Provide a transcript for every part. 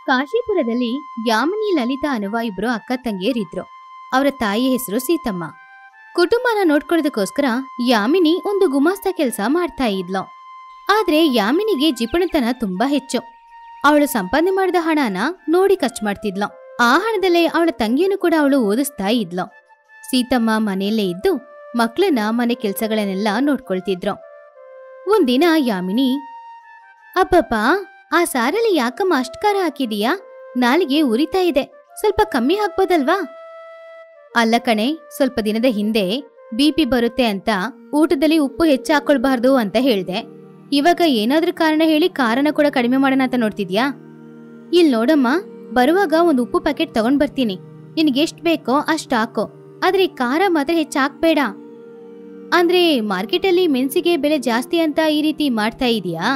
ಕಾಶಿಪುರದಲ್ಲಿ ಯಾಮಿನಿ ಲಲಿತಾ ಅನ್ನುವ ಇಬ್ರು ಅಕ್ಕ ತಂಗಿಯರಿದ್ರು ಅವರ ತಾಯಿ ಹೆಸರು ಸೀತಮ್ಮ ಕುಟುಂಬನ ನೋಡ್ಕೊಳ್ಳೋದಕ್ಕೋಸ್ಕರ ಯಾಮಿನಿ ಒಂದು ಗುಮಾಸ್ತ ಕೆಲಸ ಮಾಡ್ತಾ ಇದ್ಲು ಆದ್ರೆ ಯಾಮಿನಿಗೆ ಜಿಪಣತನ ತುಂಬಾ ಹೆಚ್ಚು ಅವಳು ಸಂಪಾದನೆ ಮಾಡಿದ ಹಣನ ನೋಡಿ ಖರ್ಚು ಮಾಡ್ತಿದ್ಲು ಆ ಹಣದಲ್ಲೇ ಅವಳ ತಂಗಿಯನ್ನು ಕೂಡ ಅವಳು ಓದಿಸ್ತಾ ಇದ್ಲು ಸೀತಮ್ಮ ಮನೆಯಲ್ಲೇ ಇದ್ದು ಮಕ್ಕಳನ್ನ ಮನೆ ಕೆಲ್ಸಗಳನ್ನೆಲ್ಲ ನೋಡ್ಕೊಳ್ತಿದ್ರು ಒಂದಿನ ಯಾಮಿನಿ ಅಬ್ಬಪ್ಪ ಆ ಸಾರಲ್ಲಿ ಯಾಕಮ್ಮ ಅಷ್ಟ್ ಖಾರ ಹಾಕಿದೀಯಾ ನಾಲಿಗೆ ಉರಿತಾ ಇದೆ ಸ್ವಲ್ಪ ಕಮ್ಮಿ ಹಾಕ್ಬೋದಲ್ವಾ ಅಲ್ಲ ಕಣೆ ಸ್ವಲ್ಪ ದಿನದ ಹಿಂದೆ ಬಿಪಿ ಬರುತ್ತೆ ಅಂತ ಊಟದಲ್ಲಿ ಉಪ್ಪು ಹೆಚ್ಚು ಹಾಕೊಳ್ಬಾರ್ದು ಅಂತ ಹೇಳ್ದೆ ಇವಾಗ ಏನಾದ್ರೂ ಕಾರಣ ಹೇಳಿ ಖಾರನ ಕೂಡ ಕಡಿಮೆ ಮಾಡೋಣ ಅಂತ ನೋಡ್ತಿದ್ಯಾ ಇಲ್ ನೋಡಮ್ಮ ಬರುವಾಗ ಒಂದು ಉಪ್ಪು ಪ್ಯಾಕೆಟ್ ತಗೊಂಡ್ ಬರ್ತೀನಿ ನಿನ್ಗೆ ಎಷ್ಟ್ ಬೇಕೋ ಅಷ್ಟ್ ಹಾಕೋ ಆದ್ರೆ ಖಾರ ಮಾತ್ರ ಹೆಚ್ಚು ಹಾಕ್ಬೇಡ ಅಂದ್ರೆ ಮಾರ್ಕೆಟಲ್ಲಿ ಮೆಣಸಿಗೆ ಬೆಲೆ ಜಾಸ್ತಿ ಅಂತ ಈ ರೀತಿ ಮಾಡ್ತಾ ಇದೀಯಾ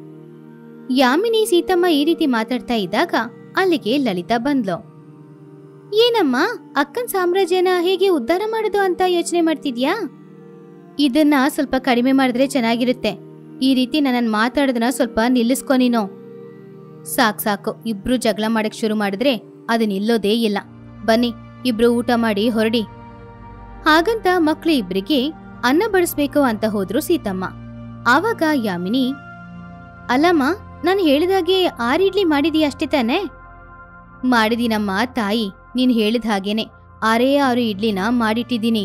ಯಾಮಿನಿ ಸೀತಮ್ಮ ಈ ರೀತಿ ಮಾತಾಡ್ತಾ ಇದ್ದಾಗ ಅಲ್ಲಿಗೆ ಲಲಿತಾ ಬಂದ್ಲು ಏನಮ್ಮ ಅಕ್ಕನ್ ಸಾಮ್ರಾಜ್ಯನ ಹೇಗೆ ಉದ್ಧಾರ ಮಾಡೋದು ಅಂತ ಯೋಚನೆ ಮಾಡ್ತಿದ್ಯಾ ಇದನ್ನ ಸ್ವಲ್ಪ ಕಡಿಮೆ ಮಾಡಿದ್ರೆ ಚೆನ್ನಾಗಿರುತ್ತೆ ಈ ರೀತಿ ನನ್ನ ಮಾತಾಡೋದನ್ನ ಸ್ವಲ್ಪ ನಿಲ್ಲಿಸ್ಕೊ ನೀನು ಸಾಕ್ ಸಾಕು ಇಬ್ರು ಜಗಳ ಮಾಡಕ್ ಶುರು ಮಾಡಿದ್ರೆ ಅದು ನಿಲ್ಲೋದೇ ಇಲ್ಲ ಬನ್ನಿ ಇಬ್ರು ಊಟ ಮಾಡಿ ಹೊರಡಿ ಹಾಗಂತ ಮಕ್ಳು ಇಬ್ರಿಗೆ ಅನ್ನ ಬಡಿಸ್ಬೇಕು ಅಂತ ಹೋದ್ರು ಸೀತಮ್ಮ ಆವಾಗ ಯಾಮಿನಿ ಅಲ್ಲಮ್ಮ ನಾನು ಹೇಳಿದಾಗೆ ಆರು ಇಡ್ಲಿ ಮಾಡಿದೀಯ ಅಷ್ಟೇ ತಾನೇ ಮಾಡಿದೀನಮ್ಮ ತಾಯಿ ನೀನ್ ಹೇಳಿದ ಹಾಗೇನೆ ಆರೇ ಆರು ಇಡ್ಲಿನ ಮಾಡಿಟ್ಟಿದ್ದೀನಿ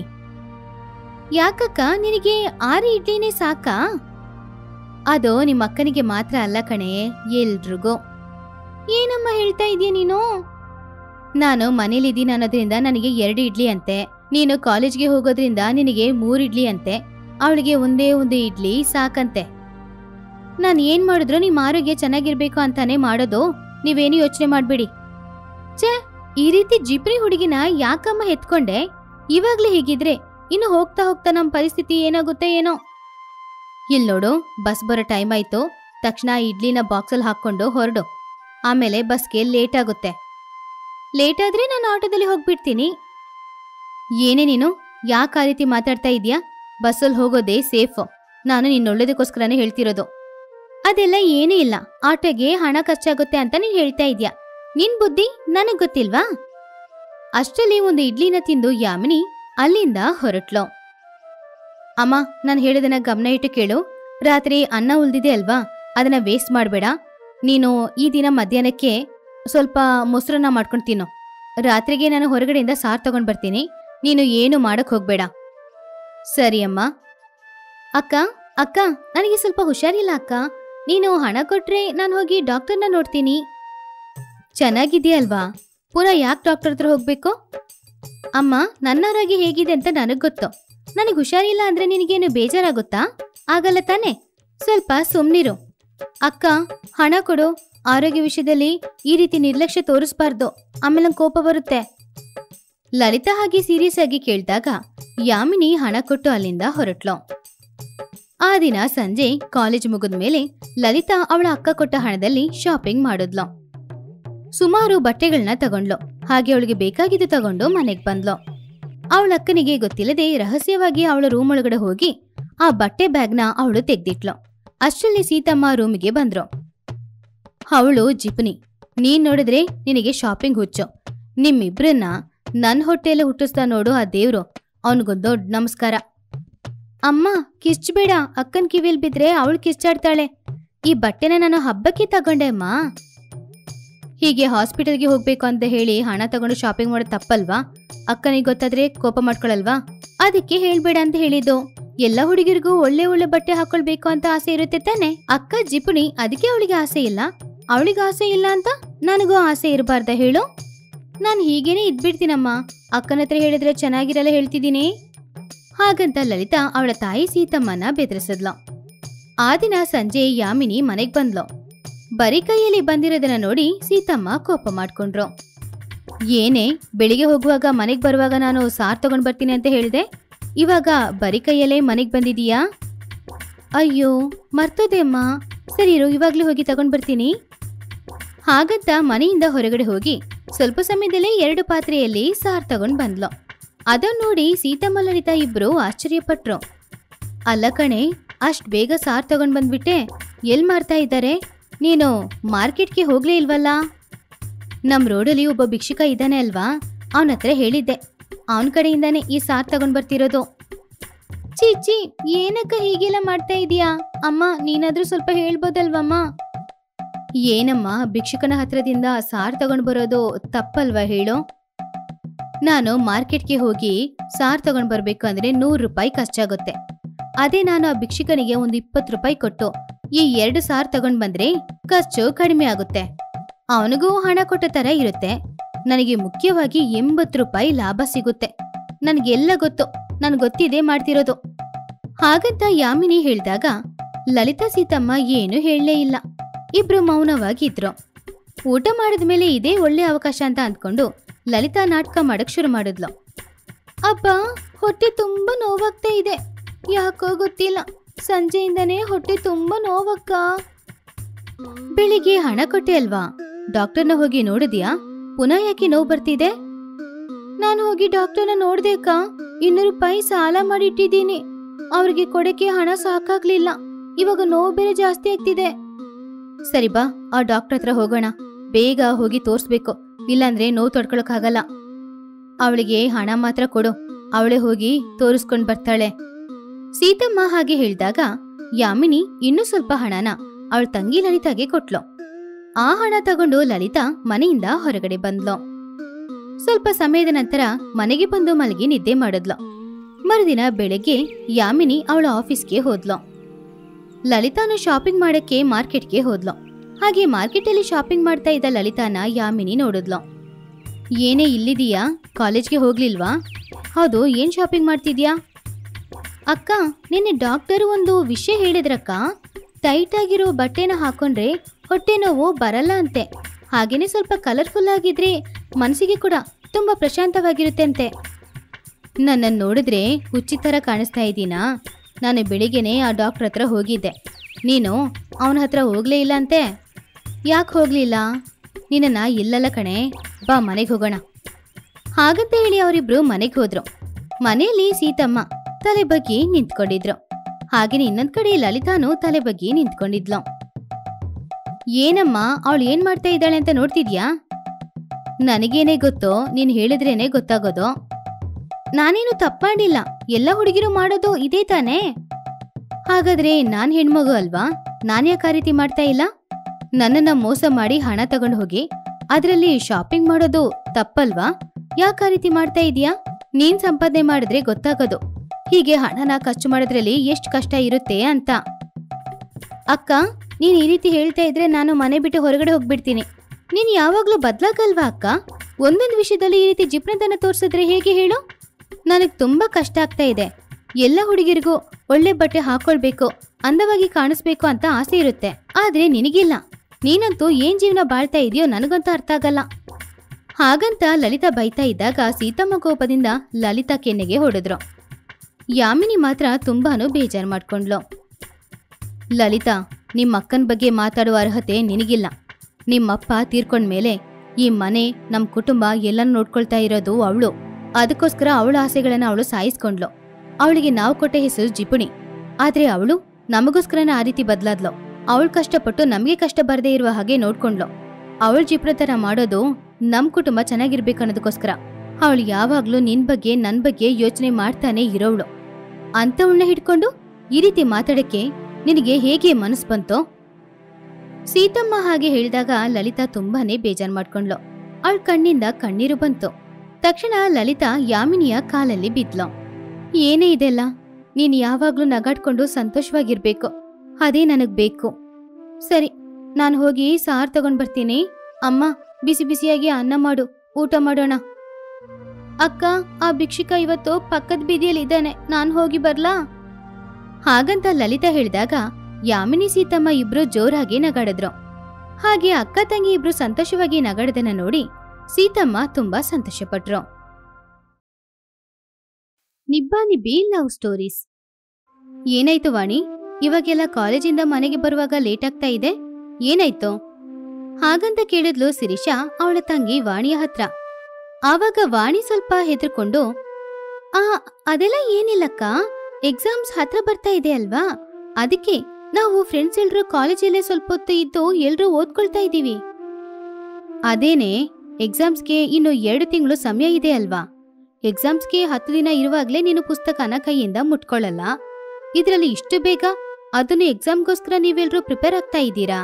ಯಾಕಕ್ಕ ನಿನಗೆ ಆರು ಇಡ್ಲಿನೇ ಸಾಕಾ ಅದು ನಿಮ್ಮ ಅಕ್ಕನಿಗೆ ಮಾತ್ರ ಅಲ್ಲ ಕಣೆ ಎಲ್ರಿಗೂ ಏನಮ್ಮ ಹೇಳ್ತಾ ಇದೀಯ ನೀನು ನಾನು ಮನೇಲಿದ್ದೀನಿ ಅನ್ನೋದ್ರಿಂದ ನನಗೆ ಎರಡು ಇಡ್ಲಿ ಅಂತೆ ನೀನು ಕಾಲೇಜ್ಗೆ ಹೋಗೋದ್ರಿಂದ ನಿನಗೆ ಮೂರು ಇಡ್ಲಿ ಅಂತೆ ಅವಳಿಗೆ ಒಂದೇ ಒಂದು ಇಡ್ಲಿ ಸಾಕಂತೆ ನಾನು ಏನ್ ಮಾಡಿದ್ರು ನಿಮ್ಮ ಆರೋಗ್ಯ ಚೆನ್ನಾಗಿರ್ಬೇಕು ಅಂತಾನೆ ಮಾಡೋದು ನೀವೇನು ಯೋಚನೆ ಮಾಡ್ಬೇಡಿ ಛೇ ಈ ರೀತಿ ಜಿಪ್ರಿ ಹುಡುಗಿನ ಯಾಕಮ್ಮ ಎತ್ಕೊಂಡೆ ಇವಾಗ್ಲೇ ಹೀಗಿದ್ರೆ ಇನ್ನು ಹೋಗ್ತಾ ಹೋಗ್ತಾ ನಮ್ಮ ಪರಿಸ್ಥಿತಿ ಏನಾಗುತ್ತೆ ಏನೋ ಇಲ್ ನೋಡು ಬಸ್ ಬರೋ ಟೈಮ್ ಆಯ್ತು ತಕ್ಷಣ ಇಡ್ಲಿನ ಬಾಕ್ಸಲ್ಲಿ ಹಾಕೊಂಡು ಹೊರಡು ಆಮೇಲೆ ಬಸ್ಗೆ ಲೇಟ್ ಆಗುತ್ತೆ ಲೇಟ್ ಆದ್ರೆ ನಾನು ಆಟೋದಲ್ಲಿ ಹೋಗ್ಬಿಡ್ತೀನಿ ಏನೇ ನೀನು ಯಾಕೆ ಆ ರೀತಿ ಮಾತಾಡ್ತಾ ಇದೀಯಾ ಬಸ್ಸಲ್ಲಿ ಹೋಗೋದೇ ಸೇಫ್ ನಾನು ನಿನ್ನ ಒಳ್ಳೇದಕ್ಕೋಸ್ಕರನೇ ಹೇಳ್ತಿರೋದು ಅದೆಲ್ಲ ಏನೂ ಇಲ್ಲ ಆಟೋಗೆ ಹಣ ಖರ್ಚಾಗುತ್ತೆ ಅಂತ ನೀನ್ ಹೇಳ್ತಾ ಇದ್ಯಾ ನಿನ್ ಬುದ್ಧಿ ನನಗ್ ಗೊತ್ತಿಲ್ವಾ ಅಷ್ಟರಲ್ಲಿ ಒಂದು ಇಡ್ಲಿನ ತಿಂದು ಯಾಮಿನಿ ಅಲ್ಲಿಂದ ಹೊರಟ್ಲು ಅಮ್ಮ ನಾನು ಹೇಳಿದನ್ನ ಗಮನ ಇಟ್ಟು ಕೇಳು ರಾತ್ರಿ ಅನ್ನ ಉಳ್ದಿದೆ ಅಲ್ವಾ ಅದನ್ನ ವೇಸ್ಟ್ ಮಾಡಬೇಡ ನೀನು ಈ ದಿನ ಮಧ್ಯಾಹ್ನಕ್ಕೆ ಸ್ವಲ್ಪ ಮೊಸರನ್ನ ಮಾಡ್ಕೊಂಡು ತಿನ್ನು ರಾತ್ರಿಗೆ ನಾನು ಹೊರಗಡೆಯಿಂದ ಸಾರ್ ತಗೊಂಡ್ ಬರ್ತೀನಿ ನೀನು ಏನು ಮಾಡಕ್ ಹೋಗ್ಬೇಡ ಸರಿ ಅಮ್ಮ ಅಕ್ಕ ಅಕ್ಕ ನನಗೆ ಸ್ವಲ್ಪ ಹುಷಾರಿಲ್ಲ ಅಕ್ಕ ನೀನು ಹಣ ಕೊಟ್ರೆ ನಾನು ಹೋಗಿ ಡಾಕ್ಟರ್ನ ನೋಡ್ತೀನಿ ಚೆನ್ನಾಗಿದೆಯಲ್ವಾ ಪುನಃ ಯಾಕೆ ಡಾಕ್ಟರ್ ಹತ್ರ ಹೋಗ್ಬೇಕು ಅಮ್ಮ ನನ್ನ ಆರೋಗ್ಯ ಹೇಗಿದೆ ಅಂತ ನನಗ್ ಗೊತ್ತು ನನಗೆ ಹುಷಾರಿಲ್ಲ ಅಂದ್ರೆ ನಿನಗೇನು ಬೇಜಾರಾಗುತ್ತಾ ಆಗಲ್ಲ ತಾನೆ ಸ್ವಲ್ಪ ಸುಮ್ನಿರು ಅಕ್ಕ ಹಣ ಕೊಡು ಆರೋಗ್ಯ ವಿಷಯದಲ್ಲಿ ಈ ರೀತಿ ನಿರ್ಲಕ್ಷ್ಯ ತೋರಿಸ್ಬಾರ್ದು ಆಮೇಲೆ ನಂಗ್ ಕೋಪ ಬರುತ್ತೆ ಲಲಿತಾ ಹಾಗೆ ಸೀರಿಯಸ್ ಆಗಿ ಕೇಳಿದಾಗ ಯಾಮಿನಿ ಹಣ ಕೊಟ್ಟು ಅಲ್ಲಿಂದ ಹೊರಟ್ಲು ಆ ದಿನ ಸಂಜೆ ಕಾಲೇಜ್ ಮುಗಿದ ಮೇಲೆ ಲಲಿತಾ ಅವಳ ಅಕ್ಕ ಕೊಟ್ಟ ಹಣದಲ್ಲಿ ಶಾಪಿಂಗ್ ಮಾಡಿದ್ಲು ಸುಮಾರು ಬಟ್ಟೆಗಳನ್ನ ತಗೊಂಡ್ಲು ಹಾಗೆ ಅವಳಿಗೆ ಬೇಕಾಗಿದ್ದು ತಗೊಂಡು ಮನೆಗ್ ಬಂದ್ಲು ಅವಳ ಅಕ್ಕನಿಗೆ ಗೊತ್ತಿಲ್ಲದೆ ರಹಸ್ಯವಾಗಿ ಅವಳ ರೂಮ್ ಒಳಗಡೆ ಹೋಗಿ ಆ ಬಟ್ಟೆ ಬ್ಯಾಗ್ನ ಅವಳು ತೆಗ್ದಿಟ್ಲು ಅಷ್ಟರಲ್ಲಿ ಸೀತಮ್ಮ ರೂಮಿಗೆ ಬಂದ್ರು ಅವಳು ಜಿಪ್ನಿ ನೀನ್ ನೋಡಿದ್ರೆ ನಿನಗೆ ಶಾಪಿಂಗ್ ಹುಚ್ಚು ನಿಮ್ಮಿಬ್ರನ್ನ ನನ್ ಹೊಟ್ಟೆಯಲ್ಲಿ ಹುಟ್ಟಿಸ್ತಾ ನೋಡು ಆ ದೇವ್ರು ಅವನಿಗೊಂದು ದೊಡ್ಡ ನಮಸ್ಕಾರ ಅಮ್ಮ ಕಿಚ್ಬೇಡ ಅಕ್ಕನ್ ಕಿವಿಲ್ ಬಿದ್ರೆ ಅವಳು ಕಿಚ್ಚಾಡ್ತಾಳೆ ಈ ಬಟ್ಟೆನ ನಾನು ಹಬ್ಬಕ್ಕೆ ತಗೊಂಡೆ ಅಮ್ಮ ಹೀಗೆ ಹಾಸ್ಪಿಟಲ್ಗೆ ಹೋಗ್ಬೇಕು ಅಂತ ಹೇಳಿ ಹಣ ತಗೊಂಡು ಶಾಪಿಂಗ್ ಮಾಡೋದು ತಪ್ಪಲ್ವಾ ಅಕ್ಕನಿಗೆ ಗೊತ್ತಾದ್ರೆ ಕೋಪ ಮಾಡ್ಕೊಳಲ್ವಾ ಅದಕ್ಕೆ ಹೇಳ್ಬೇಡ ಅಂತ ಹೇಳಿದ್ದು ಎಲ್ಲ ಹುಡುಗಿರಿಗೂ ಒಳ್ಳೆ ಒಳ್ಳೆ ಬಟ್ಟೆ ಹಾಕೊಳ್ಬೇಕು ಅಂತ ಆಸೆ ಇರುತ್ತೆ ತಾನೆ ಅಕ್ಕ ಜಿಪುಣಿ ಅದಕ್ಕೆ ಅವಳಿಗೆ ಆಸೆ ಇಲ್ಲ ಅವಳಿಗೆ ಆಸೆ ಇಲ್ಲ ಅಂತ ನನಗೂ ಆಸೆ ಇರಬಾರ್ದ ಹೇಳು ನಾನು ಹೀಗೇನೆ ಇದ್ಬಿಡ್ತೀನಮ್ಮ ಅಕ್ಕನ ಹತ್ರ ಹೇಳಿದ್ರೆ ಚೆನ್ನಾಗಿರಲ್ಲ ಹೇಳ್ತಿದ್ದೀನಿ ಹಾಗಂತ ಲಲಿತಾ ಅವಳ ತಾಯಿ ಸೀತಮ್ಮನ ಬೆದರಿಸಿದ್ಲು ಆ ದಿನ ಸಂಜೆ ಯಾಮಿನಿ ಮನೆಗ್ ಬಂದ್ಲು ಬರೀ ಕೈಯಲ್ಲಿ ಬಂದಿರೋದನ್ನ ನೋಡಿ ಸೀತಮ್ಮ ಕೋಪ ಮಾಡ್ಕೊಂಡ್ರು ಏನೇ ಬೆಳಿಗ್ಗೆ ಹೋಗುವಾಗ ಮನೆಗ್ ಬರುವಾಗ ನಾನು ಸಾರ್ ತಗೊಂಡ್ ಬರ್ತೀನಿ ಅಂತ ಹೇಳಿದೆ ಇವಾಗ ಬರೀ ಕೈಯಲ್ಲೇ ಮನೆಗ್ ಬಂದಿದೀಯಾ ಅಯ್ಯೋ ಮರ್ತೋದೆ ಅಮ್ಮ ಸರಿ ಇರು ಇವಾಗ್ಲೇ ಹೋಗಿ ತಗೊಂಡ್ ಬರ್ತೀನಿ ಹಾಗಂತ ಮನೆಯಿಂದ ಹೊರಗಡೆ ಹೋಗಿ ಸ್ವಲ್ಪ ಸಮಯದಲ್ಲೇ ಎರಡು ಪಾತ್ರೆಯಲ್ಲಿ ಸಾರ್ ತಗೊಂಡ್ ಬಂದ್ಲು ಅದನ್ನ ನೋಡಿ ಸೀತಮ್ಮ ಲಲಿತಾ ಇಬ್ರು ಆಶ್ಚರ್ಯಪಟ್ರು ಅಲ್ಲ ಕಣೆ ಅಷ್ಟ್ ಬೇಗ ಸಾರ್ ತಗೊಂಡ್ ಬಂದ್ಬಿಟ್ಟೆ ಎಲ್ ಮಾರ್ತಾ ಇದ್ದಾರೆ ನೀನು ಮಾರ್ಕೆಟ್ಗೆ ಹೋಗ್ಲೇ ಇಲ್ವಲ್ಲ ನಮ್ ರೋಡಲ್ಲಿ ಒಬ್ಬ ಭಿಕ್ಷುಕ ಇದ್ದಾನೆ ಅಲ್ವಾ ಅವನ ಹತ್ರ ಹೇಳಿದ್ದೆ ಅವನ ಕಡೆಯಿಂದಾನೇ ಈ ಸಾರ್ ತಗೊಂಡ್ ಬರ್ತಿರೋದು ಚೀಚಿ ಏನಕ್ಕ ಹೀಗೆಲ್ಲ ಮಾಡ್ತಾ ಇದೀಯಾ ಅಮ್ಮ ನೀನಾದ್ರೂ ಸ್ವಲ್ಪ ಹೇಳ್ಬೋದಲ್ವಮ್ಮ ಏನಮ್ಮ ಭಿಕ್ಷುಕನ ಹತ್ರದಿಂದ ಸಾರ್ ತಗೊಂಡ್ ಬರೋದು ತಪ್ಪಲ್ವಾ ಹೇಳು ನಾನು ಮಾರ್ಕೆಟ್ಗೆ ಹೋಗಿ ಸಾರ್ ತಗೊಂಡ್ ಬರ್ಬೇಕು ಅಂದ್ರೆ ನೂರು ರೂಪಾಯಿ ಖರ್ಚಾಗುತ್ತೆ ಅದೇ ನಾನು ಆ ಭಿಕ್ಷುಕನಿಗೆ ಒಂದು ಇಪ್ಪತ್ತು ರೂಪಾಯಿ ಕೊಟ್ಟು ಈ ಎರಡು ಸಾರ್ ತಗೊಂಡ್ ಬಂದ್ರೆ ಖರ್ಚು ಕಡಿಮೆ ಆಗುತ್ತೆ ಅವನಿಗೂ ಹಣ ಕೊಟ್ಟ ತರ ಇರುತ್ತೆ ನನಗೆ ಮುಖ್ಯವಾಗಿ ಎಂಬತ್ತು ರೂಪಾಯಿ ಲಾಭ ಸಿಗುತ್ತೆ ನನಗೆಲ್ಲ ಗೊತ್ತು ನನ್ ಗೊತ್ತಿದೆ ಮಾಡ್ತಿರೋದು ಹಾಗಂತ ಯಾಮಿನಿ ಹೇಳಿದಾಗ ಲಲಿತಾ ಸೀತಮ್ಮ ಏನು ಹೇಳಲೇ ಇಲ್ಲ ಇಬ್ರು ಮೌನವಾಗಿದ್ರು ಊಟ ಮಾಡಿದ ಮೇಲೆ ಇದೇ ಒಳ್ಳೆ ಅವಕಾಶ ಅಂತ ಅಂದ್ಕೊಂಡು ಲಲಿತಾ ನಾಟಕ ಮಾಡಕ್ ಶುರು ಮಾಡಿದ್ಲು ಅಪ್ಪ ಹೊಟ್ಟೆ ತುಂಬಾ ನೋವಾಗ್ತಾ ಇದೆ ಯಾಕೋ ಗೊತ್ತಿಲ್ಲ ಸಂಜೆಯಿಂದನೇ ಹೊಟ್ಟೆ ತುಂಬಾ ನೋವಕ್ಕ ಬೆಳಿಗ್ಗೆ ಹಣ ಕೊಟ್ಟೆ ಅಲ್ವಾ ಡಾಕ್ಟರ್ನ ಹೋಗಿ ನೋಡಿದ್ಯಾ ಪುನಃ ಯಾಕೆ ನೋವು ಬರ್ತಿದೆ ನಾನು ಹೋಗಿ ಡಾಕ್ಟರ್ನ ನೋಡ್ದೆ ಅಕ್ಕ ಇನ್ನೂರು ರೂಪಾಯಿ ಸಾಲ ಮಾಡಿಟ್ಟಿದ್ದೀನಿ ಅವ್ರಿಗೆ ಕೊಡಕ್ಕೆ ಹಣ ಸಾಕಾಗ್ಲಿಲ್ಲ ಇವಾಗ ನೋವು ಬೇರೆ ಜಾಸ್ತಿ ಆಗ್ತಿದೆ ಸರಿ ಬಾ ಆ ಡಾಕ್ಟರ್ ಹತ್ರ ಹೋಗೋಣ ಬೇಗ ಹೋಗಿ ತೋರ್ಸ್ಬೇಕು ಇಲ್ಲಾಂದ್ರೆ ನೋವು ತಡ್ಕೊಳಕ್ಕಾಗಲ್ಲ ಅವಳಿಗೆ ಹಣ ಮಾತ್ರ ಕೊಡು ಅವಳೇ ಹೋಗಿ ತೋರಿಸ್ಕೊಂಡ್ ಬರ್ತಾಳೆ ಸೀತಮ್ಮ ಹಾಗೆ ಹೇಳಿದಾಗ ಯಾಮಿನಿ ಇನ್ನೂ ಸ್ವಲ್ಪ ಹಣನ ಅವಳ ತಂಗಿ ಲಲಿತಾಗೆ ಕೊಟ್ಲು ಆ ಹಣ ತಗೊಂಡು ಲಲಿತಾ ಮನೆಯಿಂದ ಹೊರಗಡೆ ಬಂದ್ಲು ಸ್ವಲ್ಪ ಸಮಯದ ನಂತರ ಮನೆಗೆ ಬಂದು ಮಲಗಿ ನಿದ್ದೆ ಮಾಡಿದ್ಲು ಮರುದಿನ ಬೆಳಗ್ಗೆ ಯಾಮಿನಿ ಅವಳ ಆಫೀಸ್ಗೆ ಹೋದ್ಲು ಲಲಿತಾನು ಶಾಪಿಂಗ್ ಮಾಡಕ್ಕೆ ಮಾರ್ಕೆಟ್ಗೆ ಹೋದ್ಲು ಹಾಗೆ ಮಾರ್ಕೆಟಲ್ಲಿ ಶಾಪಿಂಗ್ ಮಾಡ್ತಾ ಇದ್ದ ಲಲಿತಾನ ಯಾಮಿನಿ ನೋಡಿದ್ಲು ಏನೇ ಇಲ್ಲಿದೀಯಾ ಕಾಲೇಜ್ಗೆ ಹೋಗ್ಲಿಲ್ವಾ ಹೌದು ಏನ್ ಶಾಪಿಂಗ್ ಮಾಡ್ತಿದ್ಯಾ ಅಕ್ಕ ನಿನ್ನೆ ಡಾಕ್ಟರ್ ಒಂದು ವಿಷಯ ಹೇಳಿದ್ರಕ್ಕ ಟೈಟ್ ಆಗಿರೋ ಬಟ್ಟೆನ ಹಾಕೊಂಡ್ರೆ ಹೊಟ್ಟೆ ನೋವು ಬರಲ್ಲ ಅಂತೆ ಹಾಗೇನೆ ಸ್ವಲ್ಪ ಕಲರ್ಫುಲ್ ಆಗಿದ್ರೆ ಮನಸ್ಸಿಗೆ ಕೂಡ ತುಂಬಾ ಪ್ರಶಾಂತವಾಗಿರುತ್ತೆ ಅಂತೆ ನನ್ನನ್ನು ನೋಡಿದ್ರೆ ಹುಚ್ಚಿ ಥರ ಕಾಣಿಸ್ತಾ ಇದ್ದೀನಾ ನಾನು ಬೆಳಿಗ್ಗೆನೆ ಆ ಡಾಕ್ಟರ್ ಹತ್ರ ಹೋಗಿದ್ದೆ ನೀನು ಅವನ ಹತ್ರ ಹೋಗ್ಲೇ ಇಲ್ಲ ಅಂತೆ ಯಾಕೆ ಹೋಗ್ಲಿಲ್ಲ ನಿನ್ನನ್ನ ಇಲ್ಲಲ್ಲ ಕಣೆ ಬಾ ಮನೆಗೆ ಹೋಗೋಣ ಹಾಗಂತ ಹೇಳಿ ಅವರಿಬ್ರು ಮನೆಗೆ ಹೋದ್ರು ಮನೆಯಲ್ಲಿ ಸೀತಮ್ಮ ತಲೆ ಬಗ್ಗಿ ನಿಂತ್ಕೊಂಡಿದ್ರು ಹಾಗೇನೆ ಇನ್ನೊಂದ್ ಕಡೆ ಲಲಿತಾನು ತಲೆ ಬಗ್ಗಿ ನಿಂತ್ಕೊಂಡಿದ್ಲು ಏನಮ್ಮ ಅವಳು ಏನ್ ಮಾಡ್ತಾ ಇದ್ದಾಳೆ ಅಂತ ನೋಡ್ತಿದ್ಯಾ ನನಗೇನೆ ಗೊತ್ತೋ ನೀನ್ ಹೇಳಿದ್ರೇನೆ ಗೊತ್ತಾಗೋದು ನಾನೇನು ತಪ್ಪಾಡಿಲ್ಲ ಎಲ್ಲ ಹುಡುಗಿರು ಮಾಡೋದು ಇದೇ ತಾನೇ ಹಾಗಾದ್ರೆ ನಾನ್ ಹೆಣ್ಮಗು ಅಲ್ವಾ ನಾನ್ ಯಾಕೆ ಆ ರೀತಿ ಮಾಡ್ತಾ ಇಲ್ಲ ನನ್ನನ್ನ ಮೋಸ ಮಾಡಿ ಹಣ ತಗೊಂಡು ಹೋಗಿ ಅದರಲ್ಲಿ ಶಾಪಿಂಗ್ ಮಾಡೋದು ತಪ್ಪಲ್ವಾ ಯಾಕೆ ಆ ರೀತಿ ಮಾಡ್ತಾ ಇದೀಯಾ ನೀನ್ ಸಂಪಾದನೆ ಮಾಡಿದ್ರೆ ಗೊತ್ತಾಗೋದು ಹೀಗೆ ಹಣನ ಖರ್ಚು ಮಾಡೋದ್ರಲ್ಲಿ ಎಷ್ಟು ಕಷ್ಟ ಇರುತ್ತೆ ಅಂತ ಅಕ್ಕ ನೀನ್ ಈ ರೀತಿ ಹೇಳ್ತಾ ಇದ್ರೆ ನಾನು ಮನೆ ಬಿಟ್ಟು ಹೊರಗಡೆ ಹೋಗ್ಬಿಡ್ತೀನಿ ನೀನ್ ಯಾವಾಗ್ಲೂ ಬದ್ಲಾಗಲ್ವಾ ಅಕ್ಕ ಒಂದೊಂದು ವಿಷಯದಲ್ಲಿ ಈ ರೀತಿ ಜಿಪ್ನತನ ತೋರ್ಸಿದ್ರೆ ಹೇಗೆ ಹೇಳು ನನಗ್ ತುಂಬಾ ಕಷ್ಟ ಆಗ್ತಾ ಇದೆ ಎಲ್ಲ ಹುಡುಗಿರಿಗೂ ಒಳ್ಳೆ ಬಟ್ಟೆ ಹಾಕೊಳ್ಬೇಕು ಅಂದವಾಗಿ ಕಾಣಿಸ್ಬೇಕು ಅಂತ ಆಸೆ ಇರುತ್ತೆ ಆದ್ರೆ ನಿನಗಿಲ್ಲ ನೀನಂತೂ ಏನ್ ಜೀವನ ಬಾಳ್ತಾ ಇದೆಯೋ ನನಗಂತೂ ಅರ್ಥ ಆಗಲ್ಲ ಹಾಗಂತ ಲಲಿತಾ ಬೈತಾ ಇದ್ದಾಗ ಸೀತಮ್ಮ ಕೋಪದಿಂದ ಲಲಿತಾ ಕೆನ್ನೆಗೆ ಹೊಡೆದ್ರು ಯಾಮಿನಿ ಮಾತ್ರ ತುಂಬಾನು ಬೇಜಾರು ಮಾಡ್ಕೊಂಡ್ಲು ಲಲಿತಾ ನಿಮ್ಮ ಅಕ್ಕನ ಬಗ್ಗೆ ಮಾತಾಡುವ ಅರ್ಹತೆ ನಿನಗಿಲ್ಲ ನಿಮ್ಮಪ್ಪ ತೀರ್ಕೊಂಡ್ಮೇಲೆ ಈ ಮನೆ ನಮ್ಮ ಕುಟುಂಬ ಎಲ್ಲನೂ ನೋಡ್ಕೊಳ್ತಾ ಇರೋದು ಅವಳು ಅದಕ್ಕೋಸ್ಕರ ಅವಳ ಆಸೆಗಳನ್ನ ಅವಳು ಸಾಯಿಸ್ಕೊಂಡ್ಲು ಅವಳಿಗೆ ನಾವು ಕೊಟ್ಟ ಹೆಸರು ಜಿಪುಣಿ ಆದ್ರೆ ಅವಳು ನಮಗೋಸ್ಕರನ ಆ ರೀತಿ ಬದಲಾದ್ಲು ಅವಳು ಕಷ್ಟಪಟ್ಟು ನಮಗೆ ಕಷ್ಟ ಬರದೇ ಇರುವ ಹಾಗೆ ನೋಡ್ಕೊಂಡ್ಲು ಅವಳ ಜಿಪ್ರತರ ಮಾಡೋದು ನಮ್ ಕುಟುಂಬ ಚೆನ್ನಾಗಿರ್ಬೇಕು ಅನ್ನೋದಕ್ಕೋಸ್ಕರ ಅವಳು ಯಾವಾಗ್ಲೂ ನಿನ್ ಬಗ್ಗೆ ನನ್ ಬಗ್ಗೆ ಯೋಚನೆ ಮಾಡ್ತಾನೆ ಇರೋವಳು ಅಂತವಳನ್ನ ಹಿಡ್ಕೊಂಡು ಈ ರೀತಿ ಮಾತಾಡಕ್ಕೆ ನಿನಗೆ ಹೇಗೆ ಮನಸ್ಸು ಬಂತೋ ಸೀತಮ್ಮ ಹಾಗೆ ಹೇಳಿದಾಗ ಲಲಿತಾ ತುಂಬಾನೇ ಬೇಜಾರ್ ಮಾಡ್ಕೊಂಡ್ಲು ಅವಳ ಕಣ್ಣಿಂದ ಕಣ್ಣೀರು ಬಂತು ತಕ್ಷಣ ಲಲಿತಾ ಯಾಮಿನಿಯ ಕಾಲಲ್ಲಿ ಬಿದ್ಲು ಏನೇ ಇದೆಲ್ಲ ನೀನ್ ಯಾವಾಗ್ಲೂ ನಗಾಡ್ಕೊಂಡು ಸಂತೋಷವಾಗಿರ್ಬೇಕು ಅದೇ ನನಗ್ ಬೇಕು ಸರಿ ನಾನು ಹೋಗಿ ಸಾರ್ ತಗೊಂಡ್ ಬರ್ತೀನಿ ಅಮ್ಮ ಬಿಸಿ ಬಿಸಿಯಾಗಿ ಅನ್ನ ಮಾಡು ಊಟ ಮಾಡೋಣ ಅಕ್ಕ ಆ ಭಿಕ್ಷುಕ ಇವತ್ತು ಪಕ್ಕದ ಬೀದಿಯಲ್ಲಿ ಇದ್ದಾನೆ ನಾನ್ ಹೋಗಿ ಬರ್ಲಾ ಹಾಗಂತ ಲಲಿತಾ ಹೇಳಿದಾಗ ಯಾಮಿನಿ ಸೀತಮ್ಮ ಇಬ್ರು ಜೋರಾಗಿ ನಗಾಡಿದ್ರು ಹಾಗೆ ಅಕ್ಕ ತಂಗಿ ಇಬ್ರು ಸಂತೋಷವಾಗಿ ನಗಾಡದನ್ನ ನೋಡಿ ಸೀತಮ್ಮ ತುಂಬಾ ಸಂತೋಷಪಟ್ರು ನಿಬ್ಬಾನಿಬ್ಬಿ ಲವ್ ಸ್ಟೋರೀಸ್ ಏನಾಯ್ತು ವಾಣಿ ಇವಾಗೆಲ್ಲ ಕಾಲೇಜಿಂದ ಮನೆಗೆ ಬರುವಾಗ ಲೇಟ್ ಆಗ್ತಾ ಇದೆ ಏನಾಯ್ತು ಹಾಗಂತ ಕೇಳಿದ್ಲು ಶಿರೀಷಾ ಅವಳ ತಂಗಿ ವಾಣಿಯ ಹತ್ರ ಆವಾಗ ವಾಣಿ ಸ್ವಲ್ಪ ಹೆದರ್ಕೊಂಡು ಆ ಅದೆಲ್ಲ ಏನಿಲ್ಲಕ್ಕ ಎಕ್ಸಾಮ್ಸ್ ಹತ್ರ ಬರ್ತಾ ಇದೆ ಅಲ್ವಾ ಅದಕ್ಕೆ ನಾವು ಫ್ರೆಂಡ್ಸ್ ಎಲ್ರು ಕಾಲೇಜಲ್ಲೇ ಸ್ವಲ್ಪ ಹೊತ್ತು ಇದ್ದು ಎಲ್ರೂ ಓದ್ಕೊಳ್ತಾ ಇದ್ದೀವಿ ಅದೇನೆ ಎಕ್ಸಾಮ್ಸ್ಗೆ ಇನ್ನು ಎರಡು ತಿಂಗಳು ಸಮಯ ಇದೆ ಅಲ್ವಾ ಎಕ್ಸಾಮ್ಸ್ಗೆ ಹತ್ತು ದಿನ ಇರುವಾಗ್ಲೇ ನೀನು ಪುಸ್ತಕನ ಕೈಯಿಂದ ಮುಟ್ಕೊಳ್ಳಲ್ಲ ಇದರಲ್ಲಿ ಇಷ್ಟು ಬೇಗ ಅದನ್ನು ಎಕ್ಸಾಮ್ಗೋಸ್ಕರ ನೀವೆಲ್ರೂ ಪ್ರಿಪೇರ್ ಆಗ್ತಾ ಇದ್ದೀರಾ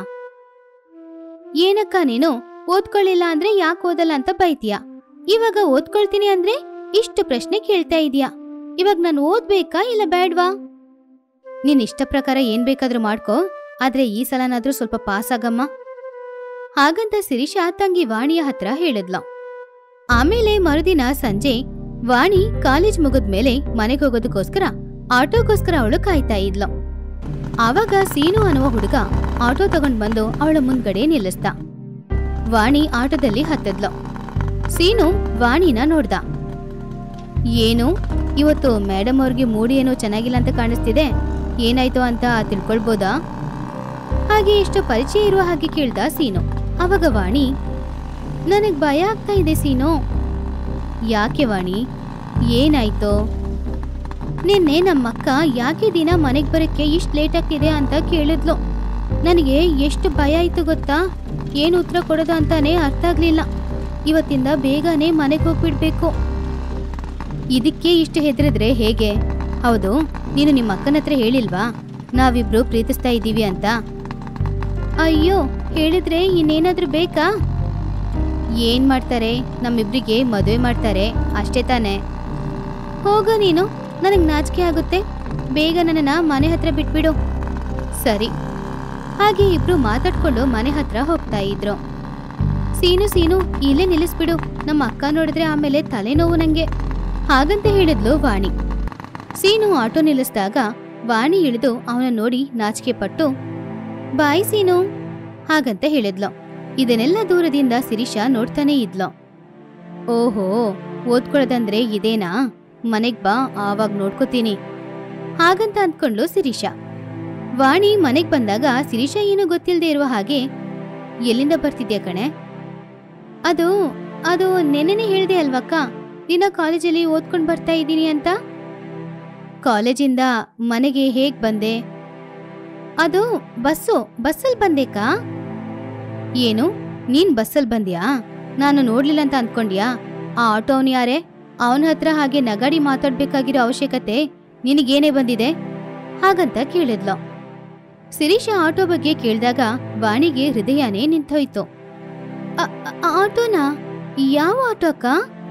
ಏನಕ್ಕ ನೀನು ಓದ್ಕೊಳ್ಳಿಲ್ಲ ಅಂದ್ರೆ ಯಾಕೆ ಓದಲ್ಲ ಅಂತ ಬೈತೀಯ ಇವಾಗ ಓದ್ಕೊಳ್ತೀನಿ ಅಂದ್ರೆ ಇಷ್ಟು ಪ್ರಶ್ನೆ ಕೇಳ್ತಾ ಇದೀಯಾ ಇವಾಗ ನಾನು ಓದ್ಬೇಕಾ ಇಲ್ಲ ಬೇಡ್ವಾ ನಿನ್ ಇಷ್ಟ ಪ್ರಕಾರ ಏನ್ ಬೇಕಾದ್ರೂ ಮಾಡ್ಕೋ ಆದ್ರೆ ಈ ಸಲನಾದ್ರೂ ಸ್ವಲ್ಪ ಪಾಸ್ ಆಗಮ್ಮ ಹಾಗಂತ ಶಿರೀಷಾ ತಂಗಿ ವಾಣಿಯ ಹತ್ರ ಹೇಳಿದ್ಲು ಆಮೇಲೆ ಮರುದಿನ ಸಂಜೆ ವಾಣಿ ಕಾಲೇಜ್ ಮುಗಿದ್ಮೇಲೆ ಮನೆಗೆ ಹೋಗೋದಕ್ಕೋಸ್ಕರ ಆಟೋಗೋಸ್ಕರ ಅವಳು ಕಾಯ್ತಾ ಇದ್ಲು ಆವಾಗ ಸೀನು ಅನ್ನುವ ಹುಡುಗ ಆಟೋ ತಗೊಂಡ್ ಬಂದು ಅವಳ ಮುಂದ್ಗಡೆ ನಿಲ್ಲಿಸ್ದ ವಾಣಿ ಆಟೋದಲ್ಲಿ ಹತ್ತದ್ಲು ಸೀನು ವಾಣಿನ ನೋಡ್ದ ಏನು ಇವತ್ತು ಮೇಡಮ್ ಅವ್ರಿಗೆ ಮೂಡಿ ಏನೋ ಚೆನ್ನಾಗಿಲ್ಲ ಅಂತ ಕಾಣಿಸ್ತಿದೆ ಏನಾಯ್ತು ಅಂತ ತಿಳ್ಕೊಳ್ಬೋದಾ ಹಾಗೆ ಎಷ್ಟು ಪರಿಚಯ ಇರುವ ಹಾಗೆ ಕೇಳ್ದ ಸೀನು ಅವಾಗ ವಾಣಿ ನನಗ್ ಭಯ ಆಗ್ತಾ ಇದೆ ಸೀನು ಯಾಕೆ ವಾಣಿ ಏನಾಯ್ತು ನಿನ್ನೆ ನಮ್ಮಕ್ಕ ಯಾಕೆ ದಿನ ಮನೆಗ್ ಬರಕ್ಕೆ ಇಷ್ಟು ಲೇಟ್ ಆಗ್ತಿದೆ ಅಂತ ಕೇಳಿದ್ಲು ನನಗೆ ಎಷ್ಟು ಭಯ ಆಯ್ತು ಗೊತ್ತಾ ಏನು ಉತ್ತರ ಕೊಡೋದು ಅಂತಾನೆ ಅರ್ಥ ಆಗ್ಲಿಲ್ಲ ಇವತ್ತಿಂದ ಬೇಗನೆ ಮನೆಗೆ ಹೋಗ್ಬಿಡ್ಬೇಕು ಇದಕ್ಕೆ ಇಷ್ಟು ಹೆದರಿದ್ರೆ ಹೇಗೆ ಹೌದು ನೀನು ನಿಮ್ಮ ಅಕ್ಕನ ಹತ್ರ ಹೇಳಿಲ್ವಾ ನಾವಿಬ್ರು ಪ್ರೀತಿಸ್ತಾ ಇದ್ದೀವಿ ಅಂತ ಅಯ್ಯೋ ಹೇಳಿದ್ರೆ ಇನ್ನೇನಾದ್ರೂ ಬೇಕಾ ಏನ್ ಮಾಡ್ತಾರೆ ನಮ್ಮಿಬ್ರಿಗೆ ಮದುವೆ ಮಾಡ್ತಾರೆ ಅಷ್ಟೇ ತಾನೇ ಹೋಗು ನೀನು ನನಗೆ ನಾಚಿಕೆ ಆಗುತ್ತೆ ಬೇಗ ನನ್ನನ್ನ ಮನೆ ಹತ್ರ ಬಿಟ್ಬಿಡು ಸರಿ ಹಾಗೆ ಇಬ್ರು ಮಾತಾಡ್ಕೊಂಡು ಮನೆ ಹತ್ರ ಹೋಗ್ತಾ ಇದ್ರು ಸೀನು ಸೀನು ಇಲ್ಲೇ ನಿಲ್ಲಿಸ್ಬಿಡು ನಮ್ಮ ಅಕ್ಕ ನೋಡಿದ್ರೆ ಆಮೇಲೆ ತಲೆನೋವು ನಂಗೆ ಹಾಗಂತ ಹೇಳಿದ್ಲು ವಾಣಿ ಸೀನು ಆಟೋ ನಿಲ್ಲಿಸಿದಾಗ ವಾಣಿ ಇಳಿದು ಅವನ ನೋಡಿ ನಾಚಿಕೆ ಪಟ್ಟು ಬಾಯ್ ಸೀನು ಹಾಗಂತ ಹೇಳಿದ್ಲು ಇದನ್ನೆಲ್ಲ ದೂರದಿಂದ ಶಿರೀಷಾ ನೋಡ್ತಾನೆ ಇದ್ಲು ಓಹೋ ಓದ್ಕೊಳ್ಳೋದಂದ್ರೆ ಇದೇನಾ ಮನೆಗ್ ಬಾ ಆವಾಗ ನೋಡ್ಕೋತೀನಿ ಹಾಗಂತ ಅಂದ್ಕೊಂಡ್ಲು ಶಿರೀಷಾ ವಾಣಿ ಮನೆಗ್ ಬಂದಾಗ ಶಿರೀಷಾ ಏನೂ ಗೊತ್ತಿಲ್ಲದೆ ಇರುವ ಹಾಗೆ ಎಲ್ಲಿಂದ ಬರ್ತಿದ್ಯಾ ಕಣೆ ಅದು ಅದು ನೆನ್ನೆನೆ ಹೇಳ್ದೆ ಅಲ್ವಕ್ಕ ದಿನ ಕಾಲೇಜಲ್ಲಿ ಓದ್ಕೊಂಡ್ ಬರ್ತಾ ಇದ್ದೀನಿ ಅಂತ ಕಾಲೇಜಿಂದ ಮನೆಗೆ ಹೇಗ್ ಬಂದೆ ಅದು ಬಸ್ಸು ಬಸ್ಸಲ್ಲಿ ಬಂದೇಕಾ ಏನು ನೀನ್ ಬಸ್ಸಲ್ಲಿ ಬಂದ್ಯಾ ನಾನು ನೋಡ್ಲಿಲ್ಲ ಅಂತ ಅಂದ್ಕೊಂಡ್ಯಾ ಆ ಆಟೋ ಅವನು ಯಾರೇ ಅವನ ಹತ್ರ ಹಾಗೆ ನಗಾಡಿ ಮಾತಾಡ್ಬೇಕಾಗಿರೋ ಅವಶ್ಯಕತೆ ನಿನಗೇನೇ ಬಂದಿದೆ ಹಾಗಂತ ಕೇಳಿದ್ಲು ಶಿರೀಷಾ ಆಟೋ ಬಗ್ಗೆ ಕೇಳಿದಾಗ ವಾಣಿಗೆ ಹೃದಯನೇ ನಿಂತೋಯ್ತು ಅ- ಅ- ಆಟೋನಾ ಯಾವ ಆಟೋ ಅಕ್ಕ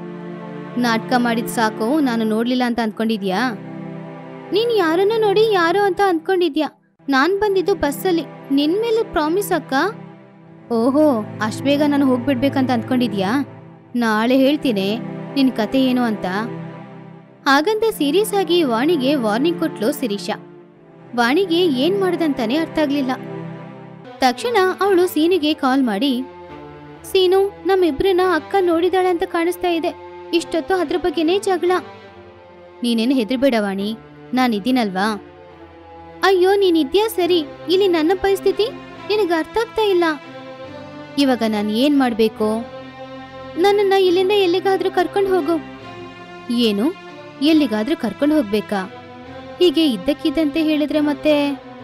ನಾಟಕ ಮಾಡಿದ್ ಸಾಕು ನಾನು ನೋಡ್ಲಿಲ್ಲ ಅಂತ ಅಂದ್ಕೊಂಡಿದ್ಯಾ ನೀನ್ ಯಾರನ್ನ ನೋಡಿ ಯಾರೋ ಅಂತ ಅಂದ್ಕೊಂಡಿದ್ಯಾ ನಾನ್ ಬಂದಿದ್ದು ಬಸ್ಸಲ್ಲಿ ನಿನ್ ಮೇಲೆ ಪ್ರಾಮಿಸ್ ಅಕ್ಕ ಓಹೋ ಅಷ್ಟ್ ಬೇಗ ನಾನು ಹೋಗ್ಬಿಡ್ಬೇಕಂತ ಅಂದ್ಕೊಂಡಿದ್ಯಾ ನಾಳೆ ಹೇಳ್ತೀನಿ ನಿನ್ ಕತೆ ಏನು ಅಂತ ಹಾಗಂತ ಸೀರಿಯಸ್ ಆಗಿ ವಾಣಿಗೆ ವಾರ್ನಿಂಗ್ ಕೊಟ್ಲು ಶಿರೀಷಾ ವಾಣಿಗೆ ಏನ್ ಮಾಡದಂತಾನೆ ಅರ್ಥ ಆಗ್ಲಿಲ್ಲ ತಕ್ಷಣ ಅವಳು ಸೀನಿಗೆ ಕಾಲ್ ಮಾಡಿ ಸೀನು ನಮ್ಮಿಬ್ರನ್ನ ಅಕ್ಕ ನೋಡಿದಾಳೆ ಅಂತ ಕಾಣಿಸ್ತಾ ಇದೆ ಇಷ್ಟೊತ್ತು ಅದ್ರ ಬಗ್ಗೆನೇ ಜಗಳ ನೀನೇನು ಹೆದರ್ಬೇಡ ವಾಣಿ ನಾನಿದ್ದೀನಲ್ವಾ ಅಯ್ಯೋ ನೀನಿದ್ಯಾ ಸರಿ ಇಲ್ಲಿ ನನ್ನ ಪರಿಸ್ಥಿತಿ ನಿನಗೆ ಅರ್ಥ ಆಗ್ತಾ ಇಲ್ಲ ಇವಾಗ ನಾನು ಏನ್ ಮಾಡ್ಬೇಕು ನನ್ನನ್ನ ಇಲ್ಲಿಂದ ಎಲ್ಲಿಗಾದ್ರೂ ಕರ್ಕೊಂಡು ಹೋಗು ಏನು ಎಲ್ಲಿಗಾದ್ರೂ ಕರ್ಕೊಂಡು ಹೋಗ್ಬೇಕಾ ಹೀಗೆ ಇದ್ದಕ್ಕಿದ್ದಂತೆ ಹೇಳಿದ್ರೆ ಮತ್ತೆ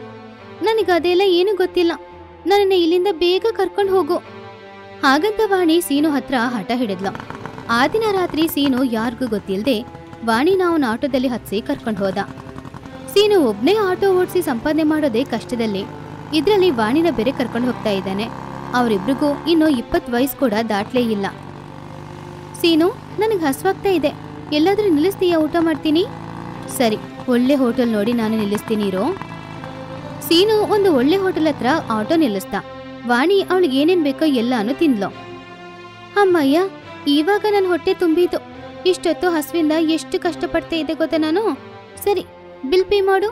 ನನಗೆ ಅದೆಲ್ಲ ಏನು ಗೊತ್ತಿಲ್ಲ ನನ್ನನ್ನ ಇಲ್ಲಿಂದ ಬೇಗ ಕರ್ಕೊಂಡು ಹೋಗು ಹಾಗಂತ ವಾಣಿ ಸೀನು ಹತ್ರ ಹಠ ಹಿಡಿದ್ಲು ಆ ದಿನ ರಾತ್ರಿ ಸೀನು ಯಾರಿಗೂ ಗೊತ್ತಿಲ್ಲದೆ ವಾಣಿನ ಅವನ ಆಟೋದಲ್ಲಿ ಹತ್ಸಿ ಕರ್ಕೊಂಡು ಹೋದ ಸೀನು ಒಬ್ನೇ ಆಟೋ ಓಡಿಸಿ ಸಂಪಾದನೆ ಮಾಡೋದೇ ಕಷ್ಟದಲ್ಲಿ ಇದ್ರಲ್ಲಿ ವಾಣಿನ ಬೇರೆ ಕರ್ಕೊಂಡು ಹೋಗ್ತಾ ಇದ್ದಾನೆ ಅವರಿಬ್ರಿಗೂ ಇನ್ನು ಇಪ್ಪತ್ತು ವಯಸ್ಸು ಕೂಡ ದಾಟ್ಲೇ ಇಲ್ಲ ಸೀನು ನನಗೆ ಹಸ್ವಾಗ್ತಾ ಇದೆ ಎಲ್ಲಾದ್ರೂ ನಿಲ್ಲಿಸ್ತೀಯಾ ಊಟ ಮಾಡ್ತೀನಿ ಸರಿ ಒಳ್ಳೆ ಹೋಟೆಲ್ ನೋಡಿ ನಾನು ನಿಲ್ಲಿಸ್ತೀನಿ ಇರೋ ಸೀನು ಒಂದು ಒಳ್ಳೆ ಹೋಟೆಲ್ ಹತ್ರ ಆಟೋ ನಿಲ್ಲಿಸ್ದ ವಾಣಿ ಅವಳಿಗೆ ಏನೇನ್ ಬೇಕೋ ಎಲ್ಲಾನು ತಿಂದ್ಲು ಅಮ್ಮಯ್ಯ ಇವಾಗ ನನ್ನ ಹೊಟ್ಟೆ ತುಂಬಿತು ಇಷ್ಟೊತ್ತು ಹಸುವಿಂದ ಎಷ್ಟು ಕಷ್ಟಪಡ್ತಾ ಇದ್ದೆ ಗೊತ್ತಾ ನಾನು ಸರಿ ಬಿಲ್ ಪೇ ಮಾಡು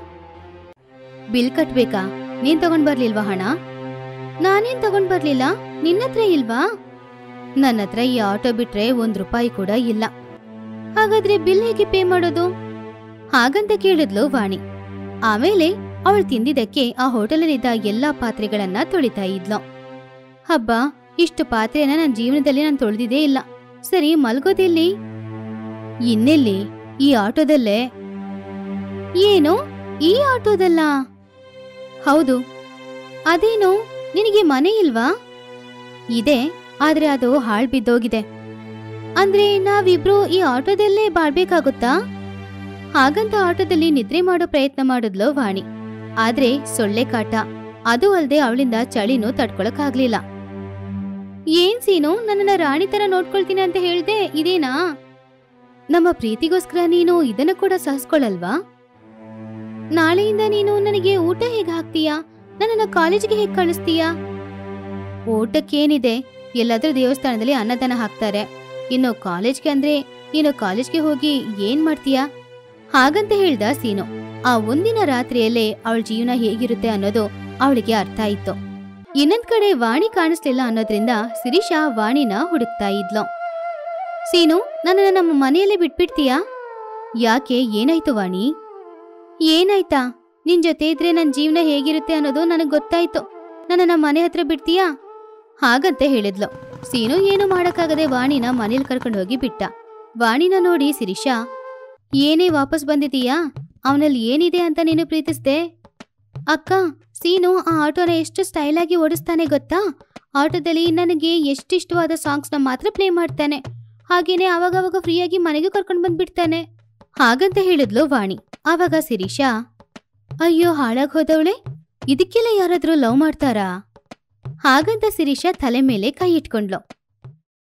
ಬಿಲ್ ಕಟ್ಬೇಕಾ ನೀನ್ ತಗೊಂಡ್ ಬರ್ಲಿಲ್ವಾ ಹಣ ನಾನೇನ್ ತಗೊಂಡ್ ಬರ್ಲಿಲ್ಲ ನಿನ್ನತ್ರ ಇಲ್ವಾ ನನ್ನ ಹತ್ರ ಈ ಆಟೋ ಬಿಟ್ರೆ ಒಂದ್ ರೂಪಾಯಿ ಕೂಡ ಇಲ್ಲ ಹಾಗಾದ್ರೆ ಬಿಲ್ ಹೇಗೆ ಪೇ ಮಾಡೋದು ಹಾಗಂತ ಕೇಳಿದ್ಲು ವಾಣಿ ಆಮೇಲೆ ಅವಳು ತಿಂದಿದ್ದಕ್ಕೆ ಆ ಹೋಟೆಲಲ್ಲಿದ್ದ ಎಲ್ಲಾ ಪಾತ್ರೆಗಳನ್ನ ತೊಳಿತಾ ಇದ್ಲು ಹಬ್ಬ ಇಷ್ಟು ಪಾತ್ರೆನ ನನ್ನ ಜೀವನದಲ್ಲಿ ನಾನು ತೊಳೆದಿದೇ ಇಲ್ಲ ಸರಿ ಮಲ್ಗೋದೆಲ್ಲಿ ಇನ್ನೆಲ್ಲಿ ಈ ಆಟೋದಲ್ಲೇ ಏನು ಈ ಆಟೋದಲ್ಲ ಹೌದು ಅದೇನು ನಿನಗೆ ಮನೆ ಇಲ್ವಾ ಇದೆ ಆದ್ರೆ ಅದು ಹಾಳ್ ಬಿದ್ದೋಗಿದೆ ಅಂದ್ರೆ ನಾವಿಬ್ರು ಈ ಆಟೋದಲ್ಲೇ ಬಾಳ್ಬೇಕಾಗುತ್ತಾ ಹಾಗಂತ ಆಟೋದಲ್ಲಿ ನಿದ್ರೆ ಮಾಡೋ ಪ್ರಯತ್ನ ಮಾಡಿದ್ಲು ವಾಣಿ ಆದ್ರೆ ಸೊಳ್ಳೆ ಕಾಟ ಅದು ಅಲ್ದೆ ಅವಳಿಂದ ಚಳಿನೂ ತಡ್ಕೊಳಕ್ಕಾಗ್ಲಿಲ್ಲ ಏನ್ ಸೀನು ನನ್ನನ್ನ ರಾಣಿ ತರ ನೋಡ್ಕೊಳ್ತೀನಿ ಅಂತ ಹೇಳ್ದೆ ಇದೇನಾ ನಮ್ಮ ಪ್ರೀತಿಗೋಸ್ಕರ ನೀನು ಇದನ್ನ ಕೂಡ ಸಹಿಸ್ಕೊಳಲ್ವಾ ನಾಳೆಯಿಂದ ನೀನು ನನಗೆ ಊಟ ಹೇಗೆ ಹಾಕ್ತೀಯಾ ನನ್ನನ್ನ ಕಾಲೇಜಿಗೆ ಹೇಗೆ ಕಳಿಸ್ತೀಯಾ ಊಟಕ್ಕೇನಿದೆ ಎಲ್ಲಾದ್ರೂ ದೇವಸ್ಥಾನದಲ್ಲಿ ಅನ್ನದಾನ ಹಾಕ್ತಾರೆ ಇನ್ನು ಕಾಲೇಜ್ಗೆ ಅಂದ್ರೆ ನೀನು ಕಾಲೇಜ್ಗೆ ಹೋಗಿ ಏನ್ ಮಾಡ್ತೀಯಾ ಹಾಗಂತ ಹೇಳ್ದ ಸೀನು ಆ ಒಂದಿನ ರಾತ್ರಿಯಲ್ಲೇ ಅವಳ ಜೀವನ ಹೇಗಿರುತ್ತೆ ಅನ್ನೋದು ಅವಳಿಗೆ ಅರ್ಥ ಆಯ್ತು ಇನ್ನೊಂದ್ ಕಡೆ ವಾಣಿ ಕಾಣಿಸ್ಲಿಲ್ಲ ಅನ್ನೋದ್ರಿಂದ ಶಿರೀಷಾ ವಾಣಿನ ಹುಡುಕ್ತಾ ಇದ್ಲು ಸೀನು ನನ್ನನ್ನ ನಮ್ಮ ಮನೆಯಲ್ಲೇ ಬಿಟ್ಬಿಡ್ತೀಯಾ ಯಾಕೆ ಏನಾಯ್ತು ವಾಣಿ ಏನಾಯ್ತಾ ನಿನ್ ಜೊತೆ ಇದ್ರೆ ನನ್ ಜೀವನ ಹೇಗಿರುತ್ತೆ ಅನ್ನೋದು ನನಗ್ ಗೊತ್ತಾಯ್ತು ನನ್ನನ್ನ ಮನೆ ಹತ್ರ ಬಿಡ್ತೀಯಾ ಹಾಗಂತ ಹೇಳಿದ್ಲು ಸೀನು ಏನು ಮಾಡಕ್ಕಾಗದೆ ವಾಣಿನ ಮನೇಲಿ ಕರ್ಕೊಂಡು ಹೋಗಿ ಬಿಟ್ಟ ವಾಣಿನ ನೋಡಿ ಶಿರೀಷಾ ಏನೇ ವಾಪಸ್ ಬಂದಿದೀಯಾ ಅವನಲ್ಲಿ ಏನಿದೆ ಅಂತ ನೀನು ಪ್ರೀತಿಸ್ದೆ ಅಕ್ಕ ಸೀನು ಆ ಆಟೋನ ಎಷ್ಟು ಸ್ಟೈಲ್ ಆಗಿ ಓಡಿಸ್ತಾನೆ ಗೊತ್ತಾ ಆಟೋದಲ್ಲಿ ನನಗೆ ಎಷ್ಟಿಷ್ಟವಾದ ಸಾಂಗ್ಸ್ನ ಮಾತ್ರ ಪ್ಲೇ ಮಾಡ್ತಾನೆ ಹಾಗೇನೆ ಅವಾಗವಾಗ ಫ್ರೀಯಾಗಿ ಮನೆಗೂ ಕರ್ಕೊಂಡು ಬಂದ್ಬಿಡ್ತಾನೆ ಹಾಗಂತ ಹೇಳಿದ್ಲು ವಾಣಿ ಆವಾಗ ಶಿರೀಷಾ ಅಯ್ಯೋ ಹಾಳಾಗ್ ಹೋದವಳೆ ಇದಕ್ಕೆಲ್ಲ ಯಾರಾದ್ರೂ ಲವ್ ಮಾಡ್ತಾರಾ ಹಾಗಂತ ಶಿರೀಷಾ ತಲೆ ಮೇಲೆ ಕೈ ಇಟ್ಕೊಂಡ್ಲು